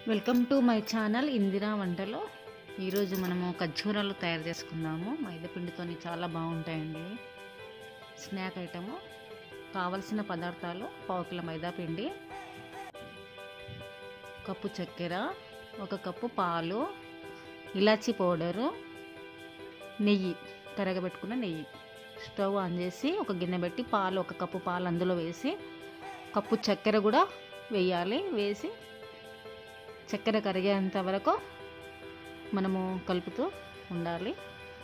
welcome to my channel Indira వంటలో ఈరోజు మనము ఖర్జూరాలు తయారు చేసుకుందాము మైదా పిండితోని చాలా బాగుంటాయండి స్నాక్ ఐటము కావలసిన పదార్థాలు పావు కిలో మైదా పిండి కప్పు చక్కెర ఒక కప్పు పాలు ఇలాచీ పౌడరు నెయ్యి కరగబెట్టుకున్న నెయ్యి స్టవ్ ఆన్ చేసి ఒక గిన్నె పెట్టి పాలు ఒక కప్పు పాలు అందులో వేసి కప్పు చక్కెర కూడా వేయాలి వేసి చక్కెర కరిగేంత వరకు మనము కలుపుతూ ఉండాలి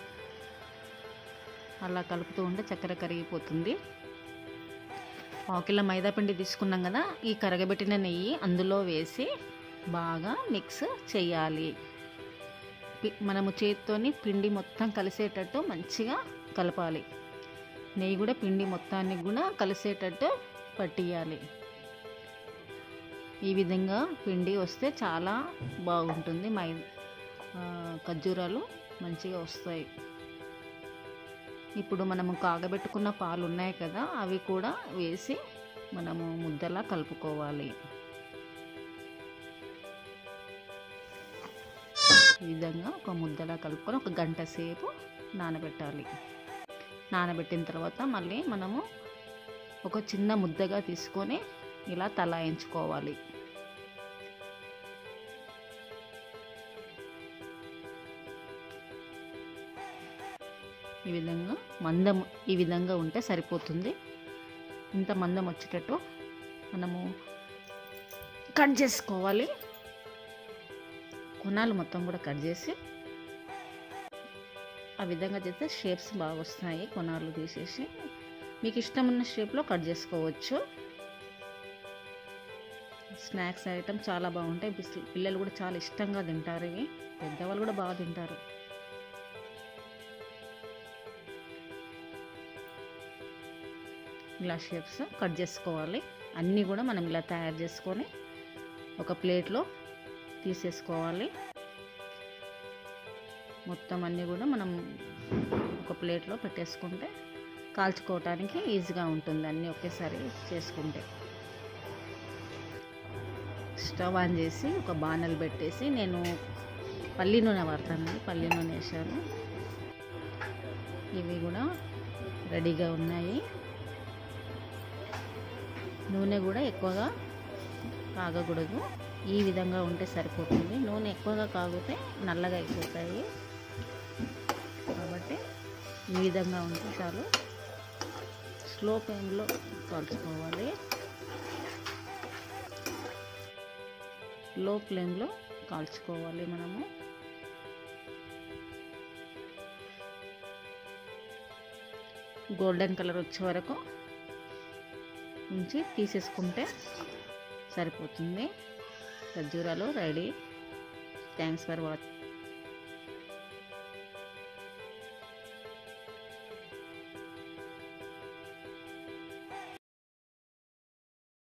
అలా కలుపుతూ ఉంటే చక్కెర కరిగిపోతుంది పావు కిలో మైదా పిండి తీసుకున్నాం కదా ఈ కరగబెట్టిన నెయ్యి అందులో వేసి బాగా మిక్స్ చేయాలి పి- మనము చేతితోని పిండి మొత్తం కలిసేటట్టు మంచిగా కలపాలి నెయ్యి కూడా పిండి మొత్తానికి కూడా కలిసేటట్టు పట్టియాలి ఈ విధంగా పిండి వస్తే చాలా బాగుంటుంది మై ఆ, ఖర్జూరాలు మంచిగా వస్తాయి ఇప్పుడు మనము కాగబెట్టుకున్న పాలు ఉన్నాయి కదా అవి కూడా వేసి మనము ముద్దలా కలుపుకోవాలి ఈ విధంగా ఒక ముద్దలా కలుపుకొని ఒక గంట సేపు నానబెట్టాలి నానబెట్టిన తర్వాత మళ్ళీ మనము ఒక చిన్న ముద్దగా తీసుకొని ఇలా తలాయించుకోవాలి ఈ విధంగా మందం ఈ విధంగా ఉంటే సరిపోతుంది ఇంత మందం వచ్చేటట్టు మనము కట్ చేసుకోవాలి కొనాలు మొత్తం కూడా కట్ చేసి ఆ విధంగా చేస్తే షేప్స్ బాగా వస్తాయి కొనాలు తీసేసి మీకు ఇష్టం ఉన్న షేప్లో కట్ చేసుకోవచ్చు స్నాక్స్ ఐటమ్ చాలా బాగుంటాయి పిస్- పిల్లలు కూడా చాలా ఇష్టంగా తింటారు ఇవి పెద్దవాళ్ళు కూడా బాగా తింటారు ఇలా షేప్స్ కట్ చేసుకోవాలి అన్నీ కూడా మనం ఇలా తయారు చేసుకొని ఒక ప్లేట్లో తీసేసుకోవాలి మొత్తం అన్నీ కూడా మనం ఒక ప్లేట్లో పెట్టేసుకుంటే కాల్చుకోవటానికి ఈజీగా ఉంటుంది అన్నీ ఒకేసారి చేసుకుంటే స్టవ్ ఆన్ చేసి ఒక బాణలు పెట్టేసి నేను పల్లి నూనె వాడతానండి పల్లి నూనె వేసాను ఇవి కూడా రెడీగా ఉన్నాయి నూనె కూడా ఎక్కువగా కాగకూడదు ఈ విధంగా ఉంటే సరిపోతుంది నూనె ఎక్కువగా కాగితే నల్లగా అయిపోతాయి కాబట్టి ఈ విధంగా ఉంటే చాలు స్లో ఫ్లేమ్లో కాల్చుకోవాలి లో ఫ్లేమ్లో కాల్చుకోవాలి మనము గోల్డెన్ కలర్ వచ్చే వరకు ఉంచి తీసేసుకుంటే సరిపోతుంది ఖర్జూరాలు రెడీ థ్యాంక్స్ ఫర్ వాచింగ్